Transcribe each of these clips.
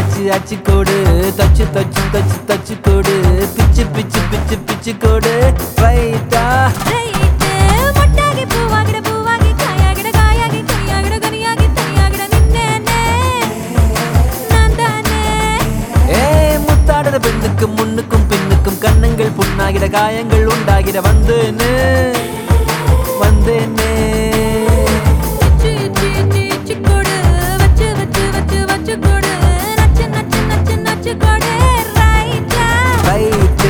அச்சு அச்சு கோடு தச்சு தச்சு தச்சு தச்சு கோடு பிச்சு பிச்சு பிச்சு பிச்சு கோடு ரைட்டா ரைட்டு மொட்டாகி பூவாகிட பூவாகி காயாகிட காயாகி கனியாகிட கனியாகி தனியாகிட நின்னேனே நான் தானே ஏ முத்தாடுற பெண்ணுக்கும் முன்னுக்கும் பின்னுக்கும் கண்ணங்கள் புண்ணாகிட காயங்கள் உண்டாகிட வந்தேன்னு வந்தேனே இச்சு இச்சு இச்சு இச்சு கொடு வச்சு வச்சு வச்சு வச்சு கொடு நச்சு நச்சு நச்சு நச்சு கொடு ரைட்டா ரைட்டு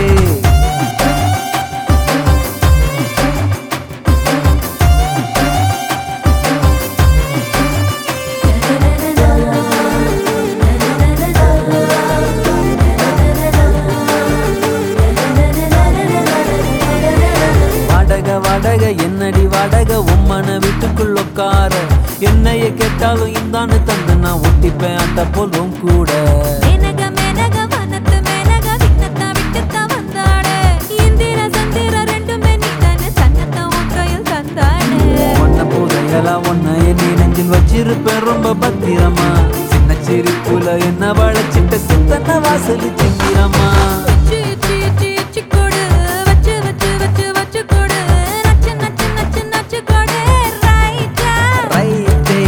வாடக வாடக என்னடி வாடக உம்மன வீட்டுக்குள் உட்கார என்னைய கேட்டாலும் இந்தான்னு தந்து நான் ஒட்டிப்பேன் அந்த போலும் கூட மேனக மேனக வனத்து மேனக விண்ணத்தா விட்டுத்தா வந்தாடு இந்திர சந்திர ரெண்டுமே நீதானே தன்னத்தா உன் கையில் தந்தாடு ஒன்ன போதையெல்லாம் ஒன்ன என் நெஞ்சில் வச்சிருப்பேன் ரொம்ப பத்திரமா சின்ன சிரிப்புல என்ன வளைச்சிட்ட சித்தன வாசல் சிங்கிறமா இச்சு இச்சு இச்சு இச்சு கொடு வச்சு வச்சு வச்சு வச்சு கொடு நச்சு நச்சு நச்சு நச்சு கொடு ரைட்டா ரைட்டே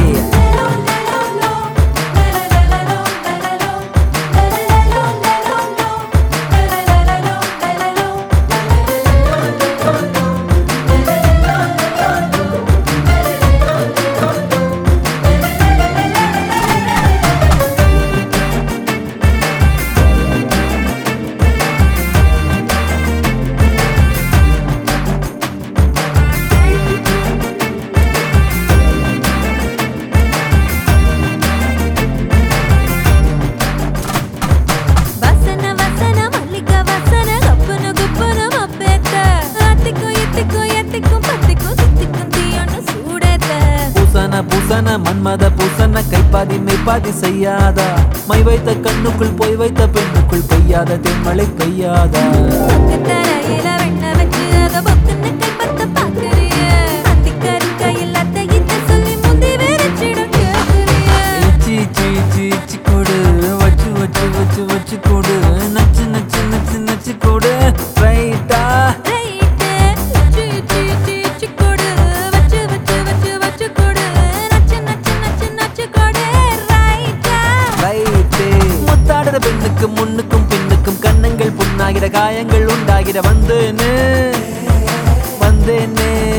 வசன வசன மல்லிக வசன கப்புனு குப்புனு மப்பேத்த அத்திக்கும் இத்திக்கும் எத்திக்கும் பத்திக்கும் சித்திக்கும் தீயொன்னு சூடேத்த பூசன பூசன மன்மத பூசன கைப்பாதி மெய்ப்பாதி செய்யாதா மை வைத்த கண்ணுக்குள் போய் வைத்த பெண்ணுக்குள் பெய்யாத தென்மழை பெய்யாதா பக்கு தரையில வெண்ண வச்சு அத பொக்குன்னு கைப்பத்த பாக்குறிய அத்திக்கறி கையில் அத்தை இத்த சொல்லி முந்தி வெறிச்சிடும் கேக்குறிய இச்சி இச்சி இச்சி இச்சி கொடு வச்சு வச்சு வச்சு வச்சு கொடு நச்சு நச்சு நச்சு நச்சு கொடு ரைட்டா ரைட்டு இச்சு இச்சு இச்சு இச்சு கொடு வச்சு வச்சு வச்சு வச்சு கொடு நச்சு நச்சு நச்சு நச்சு கொடு ரைட்டா ரைட்டு முத்தாடுற பெண்ணுக்கும் முன்னுக்கும் பின்னுக்கும் கண்ணங்கள் புண்ணாகிற காயங்கள் உண்டாகிற வந்தேன்னு வந்தேனே